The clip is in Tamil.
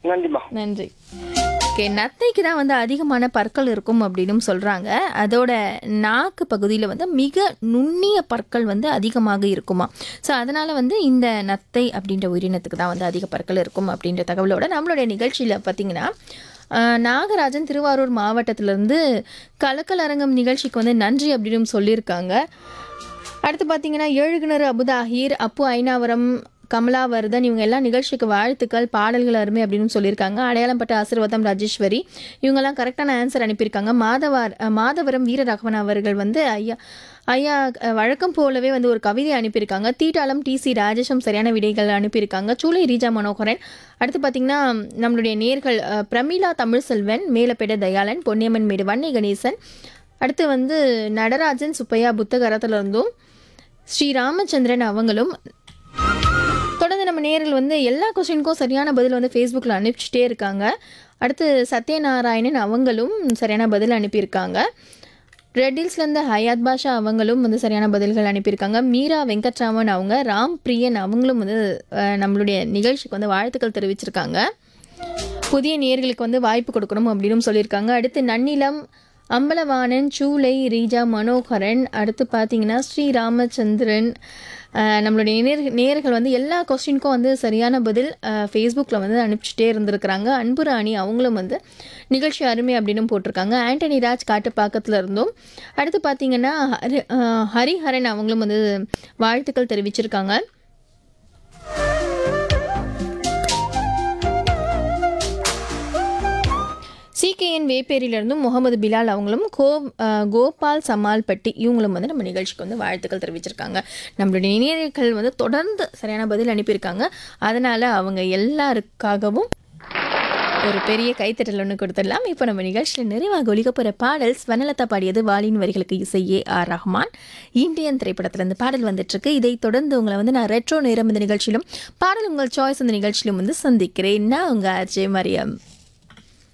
நன்றிம்மா நன்றி ஓகே நத்தைக்கு தான் வந்து அதிகமான பற்கள் இருக்கும் அப்படின்னு சொல்கிறாங்க அதோட நாக்கு பகுதியில் வந்து மிக நுண்ணிய பற்கள் வந்து அதிகமாக இருக்குமா ஸோ அதனால் வந்து இந்த நத்தை அப்படின்ற உயிரினத்துக்கு தான் வந்து அதிக பற்கள் இருக்கும் அப்படின்ற தகவலோட நம்மளுடைய நிகழ்ச்சியில் பார்த்தீங்கன்னா ஆஹ், நாகராஜன் திருவாரூர் மாவட்டத்திலேருந்து கலக்கல் அரங்கம் நிகழ்ச்சிக்கு வந்து நன்றி அப்படின்னு சொல்லியிருக்காங்க அடுத்து பார்த்தீங்கன்னா ஏழுகிணறு அபுதாஹீர் அப்பு ஐநாவரம் கமலாவர்தன் இவங்க எல்லாம் நிகழ்ச்சிக்கு வாழ்த்துக்கள் பாடல்கள் அருமை அப்படின்னு சொல்லியிருக்காங்க அடையாளம்பட்ட ஆசீர்வாதம் ராஜேஸ்வரி இவங்கெல்லாம் கரெக்டான ஆன்சர் அனுப்பியிருக்காங்க மாதவார் அஹ், மாதவரம் வீரராகவன் அவர்கள் வந்து ஐயா ஐயா அஹ், வழக்கம் போலவே வந்து ஒரு கவிதை அனுப்பியிருக்காங்க தீட்டாளம் டி சி ராஜேஷும் சரியான விடைகள் அனுப்பியிருக்காங்க சூளை ரீஜா மனோகரன் அடுத்து பார்த்தீங்கன்னா நம்மளுடைய நேர்கள் அஹ், பிரமிளா தமிழ்செல்வன் மேலப்பேட தயாளன் பொன்னியம்மன் மேடு வன்னி கணேசன் அடுத்து வந்து நடராஜன் சுப்பையா புத்தகரத்துல இருந்தும் ஸ்ரீ ராமச்சந்திரன் அவங்களும் தொடர்ந்து நம்ம நேரில் வந்து எல்லா கொஸ்டினுக்கும் சரியான பதில் வந்து ஃபேஸ்புக்கில் அனுப்பிச்சிட்டே இருக்காங்க அடுத்து சத்யநாராயணன் அவங்களும் சரியான பதில் அனுப்பியிருக்காங்க ரெட்டில்ஸ்லேருந்து ஹயாத் பாஷா அவங்களும் வந்து சரியான பதில்கள் அனுப்பியிருக்காங்க மீரா வெங்கட்ராமன் அவங்க ராம் பிரியன் அவங்களும் வந்து அஹ், நம்மளுடைய நிகழ்ச்சிக்கு வந்து வாழ்த்துக்கள் தெரிவிச்சிருக்காங்க புதிய நேர்களுக்கு வந்து வாய்ப்பு கொடுக்கணும் அப்படின்னு சொல்லியிருக்காங்க அடுத்து நன்னிலம் அம்பலவாணன் சூலை ரீஜா மனோகரன் அடுத்து பார்த்தீங்கன்னா ஸ்ரீ ராமச்சந்திரன் அஹ், நம்மளுடைய நேர் நேர்கள் வந்து எல்லா கொஸ்டினுக்கும் வந்து சரியான பதில் ஃபேஸ்புக்கில் வந்து அனுப்பிச்சிட்டே இருந்திருக்கிறாங்க அன்புராணி அவங்களும் வந்து நிகழ்ச்சி அருமை அப்படின்னு போட்டிருக்காங்க ஆண்டனி ராஜ் காட்டுப்பாக்கத்தில் இருந்தும் அடுத்து பார்த்தீங்கன்னா ஹரி அஹ், ஹரிஹரன் அவங்களும் வந்து வாழ்த்துக்கள் தெரிவிச்சிருக்காங்க சிகேஎன் வேப்பேரியிலிருந்தும் முகமது பிலால் அவங்களும் கோ அஹ், கோபால் சமால்பட்டி இவங்களும் வந்து நம்ம நிகழ்ச்சிக்கு வந்து வாழ்த்துக்கள் தெரிவிச்சிருக்காங்க நம்மளுடைய இணையர்கள் வந்து தொடர்ந்து சரியான பதில் அனுப்பியிருக்காங்க அதனால் அவங்க எல்லாருக்காகவும் ஒரு பெரிய கைத்தட்டல் ஒன்று கொடுத்துடலாம் இப்போ நம்ம நிகழ்ச்சியில் நிறைவாக ஒழிக்க போகிற பாடல் ஸ்வனலதா பாடியது வாலின் வரிகளுக்கு இசையே ஆர் ரஹ்மான் இந்தியன் திரைப்படத்திலிருந்து பாடல் வந்துட்டுருக்கு இதை தொடர்ந்து உங்களை வந்து நான் ரெட்ரோ நேரம் இந்த நிகழ்ச்சியிலும் பாடல் உங்கள் சாய்ஸ் இந்த நிகழ்ச்சியிலும் வந்து சந்திக்கிறேன் நான் உங்கள் அஜய் மரியம்